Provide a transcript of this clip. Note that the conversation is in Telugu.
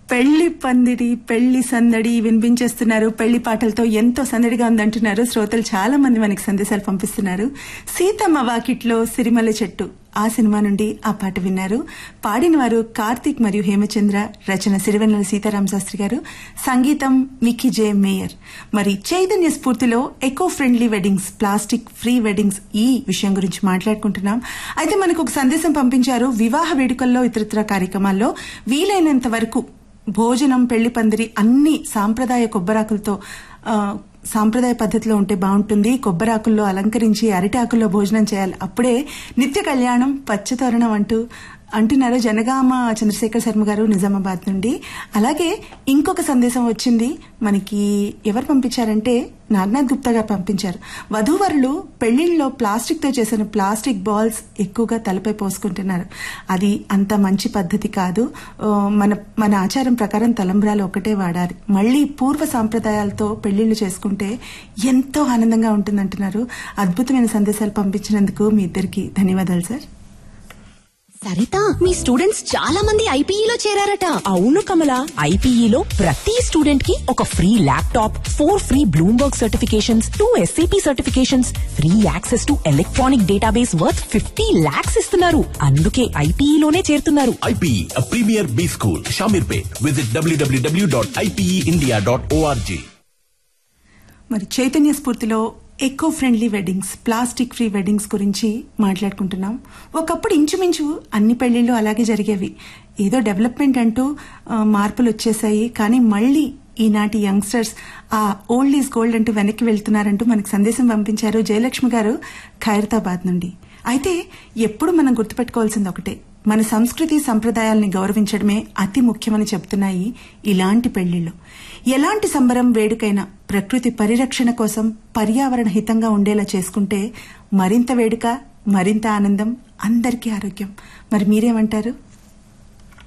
పెళ్లి పందిరి పెళ్లి సందడి వినిపించేస్తున్నారు పెళ్లి పాటలతో ఎంతో సందడిగా ఉందంటున్నారు శ్రోతలు చాలా మంది మనకి సందేశాలు పంపిస్తున్నారు సీతమ్మ వాకిట్లో సిరిమల్ల చెట్టు ఆ సినిమా నుండి ఆ పాట విన్నారు పాడిన వారు కార్తీక్ మరియు హేమచంద్ర రచన సిరివెన్నెల సీతారామ శాస్త్రి గారు సంగీతం మిక్కీ జే మేయర్ మరి చైతన్య స్ఫూర్తిలో eco friendly weddings plastic free weddings ఈ విషయం గురించి మాట్లాడుకుంటున్నాం అయితే మనకు ఒక సందేశం పంపించారు వివాహ వేడుకల్లో ఇతరత్ర కార్యక్రమాల్లో వీలైనంత వరకు భోజనం పెళ్లి పందిరి అన్ని సాంప్రదాయ కొబ్బరాకులతో ఆ, సాంప్రదాయ పద్ధతిలో ఉంటే బాగుంటుంది కొబ్బరాకుల్లో అలంకరించి అరిటాకుల్లో భోజనం చేయాలి అప్పుడే నిత్య కళ్యాణం పచ్చతోరణం అంటూ అంటున్నారు జనగామ చంద్రశేఖర్ శర్మ గారు నిజామాబాద్ నుండి అలాగే ఇంకొక సందేశం వచ్చింది మనకి ఎవరు పంపించారంటే నాగనాథ్ గుప్తా గారు పంపించారు వధూవరులు పెళ్లిళ్ళలో ప్లాస్టిక్ తో చేసిన ప్లాస్టిక్ బాల్స్ ఎక్కువగా తలపై పోసుకుంటున్నారు అది అంత మంచి పద్ధతి కాదు ఆ, మన మన ఆచారం ప్రకారం తలంబ్రాలు ఒకటే వాడాలి మళ్ళీ పూర్వ సాంప్రదాయాలతో పెళ్లిళ్లు చేసుకుంటే ఎంతో ఆనందంగా ఉంటుందంటున్నారు అద్భుతమైన సందేశాలు పంపించినందుకు మీ ఇద్దరికి ధన్యవాదాలు సార్ సరిత మీ స్టూడెంట్స్ చాలా మంది ఐపీఈలో చేరారట అవును కమల ఐపీఈలో ప్రతి స్టూడెంట్ కి ఒక free laptop four free Bloomberg certifications two SAP certifications free access to electronic database worth fifty lakhs ఇస్తున్నారు అందుకే ఐపీఈలోనే చేరుతున్నారు IPE, a premier B school, Shamirpet. Visit www.ipeindia.org. మరి చైతన్య స్ఫూర్తిలో eco friendly weddings plastic free weddings గురించి మాట్లాడుకుంటున్నాం ఒకప్పుడు ఇంచుమించు అన్ని పెళ్లిళ్ళు అలాగే జరిగేవి ఏదో డెవలప్మెంట్ అంటూ ఆ, మార్పులు వచ్చేసాయి కానీ మళ్ళీ ఈనాటి యంగ్స్టర్స్ ఆ ఓల్డ్ ఈజ్ గోల్డ్ అంటూ వెనక్కి వెళ్తున్నారంటూ మనకు సందేశం పంపించారు జయలక్ష్మి గారు ఖైరతాబాద్ నుండి అయితే ఎప్పుడు మనం గుర్తుపెట్టుకోవాల్సింది ఒకటే మన సంస్కృతి సంప్రదాయాల్ని గౌరవించడమే అతి ముఖ్యమని చెప్తున్నాయి ఇలాంటి పెళ్లిళ్ళు ఎలాంటి సంబరం వేడుకైనా ప్రకృతి పరిరక్షణ కోసం పర్యావరణ హితంగా ఉండేలా చేసుకుంటే మరింత వేడుక మరింత ఆనందం అందరికీ ఆరోగ్యం మరి మీరేమంటారు